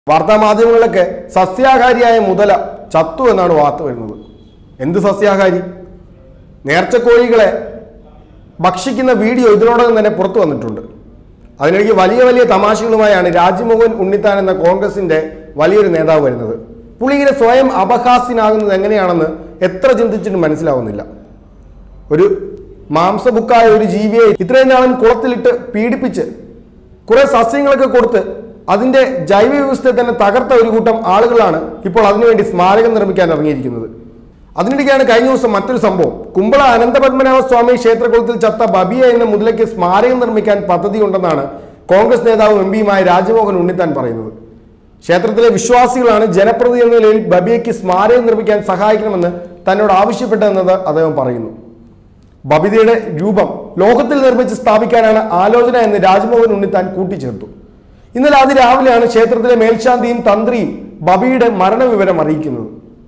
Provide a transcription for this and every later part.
വാർത്താ മാധ്യമങ്ങളിലൊക്കെ സസ്യാഹാരിയായ മുതല ചത്തു എന്നാണ് വാർത്ത വരുന്നത് എന്ത് സസ്യാഹാരി നേർച്ചക്കോഴികളെ ഭക്ഷിക്കുന്ന വീഡിയോ ഇതിനോടകം തന്നെ പുറത്തു വന്നിട്ടുണ്ട് അതിനിടയ്ക്ക് വലിയ വലിയ തമാശകളുമായാണ് രാജ്മോഹൻ ഉണ്ണിത്താൻ എന്ന കോൺഗ്രസിന്റെ വലിയൊരു നേതാവ് വരുന്നത് പുള്ളി ഇങ്ങനെ സ്വയം അപഹാസ്യനാകുന്നത് എങ്ങനെയാണെന്ന് എത്ര ചിന്തിച്ചിട്ടും മനസ്സിലാവുന്നില്ല ഒരു മാംസബുക്കായ ഒരു ജീവിയെ ഇത്രയും നാളും കുളത്തിലിട്ട് പീഡിപ്പിച്ച് കുറെ സസ്യങ്ങളൊക്കെ കൊടുത്ത് അതിന്റെ ജൈവ വ്യവസ്ഥയെ തന്നെ തകർത്ത ഒരു കൂട്ടം ആളുകളാണ് ഇപ്പോൾ അതിനുവേണ്ടി സ്മാരകം നിർമ്മിക്കാൻ ഇറങ്ങിയിരിക്കുന്നത് അതിനിടയ്ക്കാണ് കഴിഞ്ഞ ദിവസം മറ്റൊരു സംഭവം കുമ്പള അനന്തപത്മനാഭ സ്വാമി ക്ഷേത്രകുളത്തിൽ ചത്ത ബബിയ എന്ന മുതലയ്ക്ക് സ്മാരകം നിർമ്മിക്കാൻ പദ്ധതിയുണ്ടെന്നാണ് കോൺഗ്രസ് നേതാവും എം പിയുമായ രാജ്മോഹൻ ഉണ്ണിത്താൻ പറയുന്നത് ക്ഷേത്രത്തിലെ വിശ്വാസികളാണ് ജനപ്രതിനിധി എന്ന നിലയിൽ ബബിയയ്ക്ക് സ്മാരകം നിർമ്മിക്കാൻ സഹായിക്കണമെന്ന് തന്നോട് ആവശ്യപ്പെട്ടതെന്നത് അദ്ദേഹം പറയുന്നു ബബിതയുടെ രൂപം ലോകത്തിൽ നിർമ്മിച്ച് സ്ഥാപിക്കാനാണ് ആലോചന എന്ന് രാജ്മോഹൻ ഉണ്ണിത്താൻ കൂട്ടിച്ചേർത്തു ഇന്നലെ അതിരാവിലെയാണ് ക്ഷേത്രത്തിലെ മേൽശാന്തിയും തന്ത്രിയും ബബിയുടെ മരണവിവരം അറിയിക്കുന്നത്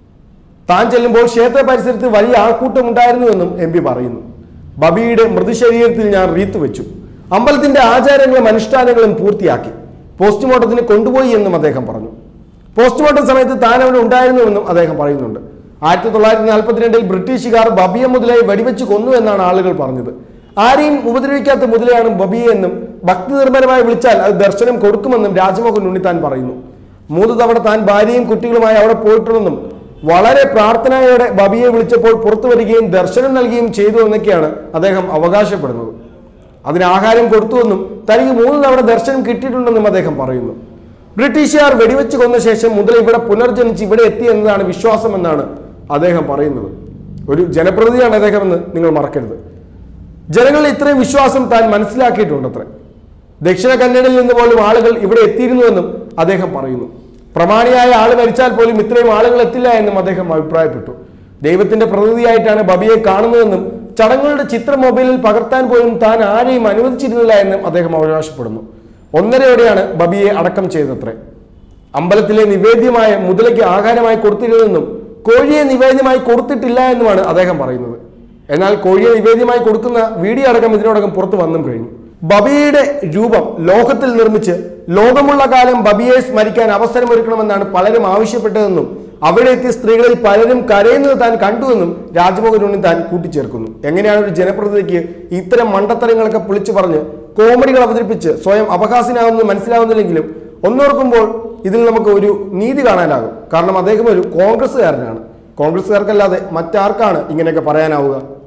താൻ ചെല്ലുമ്പോൾ ക്ഷേത്ര പരിസരത്ത് വലിയ ആൾക്കൂട്ടം ഉണ്ടായിരുന്നുവെന്നും എം പി പറയുന്നു ബബിയുടെ മൃതശരീരത്തിൽ ഞാൻ റീത്ത് വെച്ചു അമ്പലത്തിന്റെ ആചാരങ്ങളും അനുഷ്ഠാനങ്ങളും പൂർത്തിയാക്കി പോസ്റ്റ്മോർട്ടത്തിന് കൊണ്ടുപോയി എന്നും അദ്ദേഹം പറഞ്ഞു പോസ്റ്റ്മോർട്ടം സമയത്ത് താൻ അവിടെ ഉണ്ടായിരുന്നുവെന്നും അദ്ദേഹം പറയുന്നുണ്ട് ആയിരത്തി തൊള്ളായിരത്തി നാൽപ്പത്തിരണ്ടിൽ ബ്രിട്ടീഷുകാർ ബബിയ മുതലയെ വെടിവെച്ച് കൊന്നു എന്നാണ് ആളുകൾ പറഞ്ഞത് ആരെയും ഉപദ്രവിക്കാത്ത മുതലയാണ് ബബിയ എന്നും ഭക്തി നിർഭരമായി വിളിച്ചാൽ അത് ദർശനം കൊടുക്കുമെന്നും രാജ്മോഹൻ ഉണ്ണിത്താൻ പറയുന്നു മൂന്ന് തവണ താൻ ഭാര്യയും കുട്ടികളുമായി അവിടെ പോയിട്ടുണ്ടെന്നും വളരെ പ്രാർത്ഥനയോടെ ബബിയെ വിളിച്ചപ്പോൾ പുറത്തു വരികയും ദർശനം നൽകുകയും ചെയ്തു എന്നൊക്കെയാണ് അദ്ദേഹം അവകാശപ്പെടുന്നത് അതിന് ആഹാരം കൊടുത്തുവെന്നും തനിക്ക് മൂന്ന് തവണ ദർശനം കിട്ടിയിട്ടുണ്ടെന്നും അദ്ദേഹം പറയുന്നു ബ്രിട്ടീഷുകാർ വെടിവെച്ച് കൊന്ന ശേഷം മുതൽ ഇവിടെ പുനർജനിച്ച് ഇവിടെ എത്തി എന്നതാണ് വിശ്വാസമെന്നാണ് അദ്ദേഹം പറയുന്നത് ഒരു ജനപ്രതിനിധിയാണ് അദ്ദേഹമെന്ന് നിങ്ങൾ മറക്കരുത് ജനങ്ങളിൽ ഇത്രയും വിശ്വാസം താൻ മനസ്സിലാക്കിയിട്ടുണ്ടത്രേ ദക്ഷിണ കന്നഡയിൽ നിന്ന് പോലും ആളുകൾ ഇവിടെ എത്തിയിരുന്നുവെന്നും അദ്ദേഹം പറയുന്നു പ്രമാണിയായ ആൾ മരിച്ചാൽ പോലും ഇത്രയും ആളുകൾ എത്തില്ല എന്നും അദ്ദേഹം അഭിപ്രായപ്പെട്ടു ദൈവത്തിന്റെ പ്രതിനിധിയായിട്ടാണ് ബബിയെ കാണുന്നതെന്നും ചടങ്ങുകളുടെ ചിത്രം മൊബൈലിൽ പകർത്താൻ പോലും താൻ ആരെയും അനുവദിച്ചിരുന്നില്ല എന്നും അദ്ദേഹം അവകാശപ്പെടുന്നു ഒന്നരയോടെയാണ് ബബിയെ അടക്കം ചെയ്തത്രേ അമ്പലത്തിലെ നിവേദ്യമായ മുതലയ്ക്ക് ആഹാരമായി കൊടുത്തിരുന്നെന്നും കോഴിയെ നിവേദ്യമായി കൊടുത്തിട്ടില്ല എന്നുമാണ് അദ്ദേഹം പറയുന്നത് എന്നാൽ കോഴിയെ നിവേദ്യമായി കൊടുക്കുന്ന വീഡിയോ അടക്കം ഇതിനോടകം പുറത്തു വന്നും കഴിഞ്ഞു ബബിയയുടെ രൂപം ലോകത്തിൽ നിർമ്മിച്ച് ലോകമുള്ള കാലം ബബിയെ സ്മരിക്കാൻ അവസരമൊരുക്കണമെന്നാണ് പലരും ആവശ്യപ്പെട്ടതെന്നും അവിടെ എത്തിയ സ്ത്രീകളിൽ പലരും കരയുന്നത് താൻ കണ്ടുവെന്നും രാജ്മോഹൻ ഉണ്ണി താൻ കൂട്ടിച്ചേർക്കുന്നു എങ്ങനെയാണ് ഒരു ജനപ്രതിനിധിക്ക് ഇത്തരം മണ്ടത്തരങ്ങളൊക്കെ പൊളിച്ചു പറഞ്ഞ് കോമഡികൾ അവതരിപ്പിച്ച് സ്വയം അപഹാസ്യനാകുന്നത് മനസ്സിലാവുന്നില്ലെങ്കിലും ഒന്നോർക്കുമ്പോൾ ഇതിൽ നമുക്ക് ഒരു നീതി കാണാനാകും കാരണം അദ്ദേഹം ഒരു കോൺഗ്രസ്സുകാരനാണ് കോൺഗ്രസ്സുകാർക്കല്ലാതെ മറ്റാർക്കാണ് ഇങ്ങനെയൊക്കെ പറയാനാവുക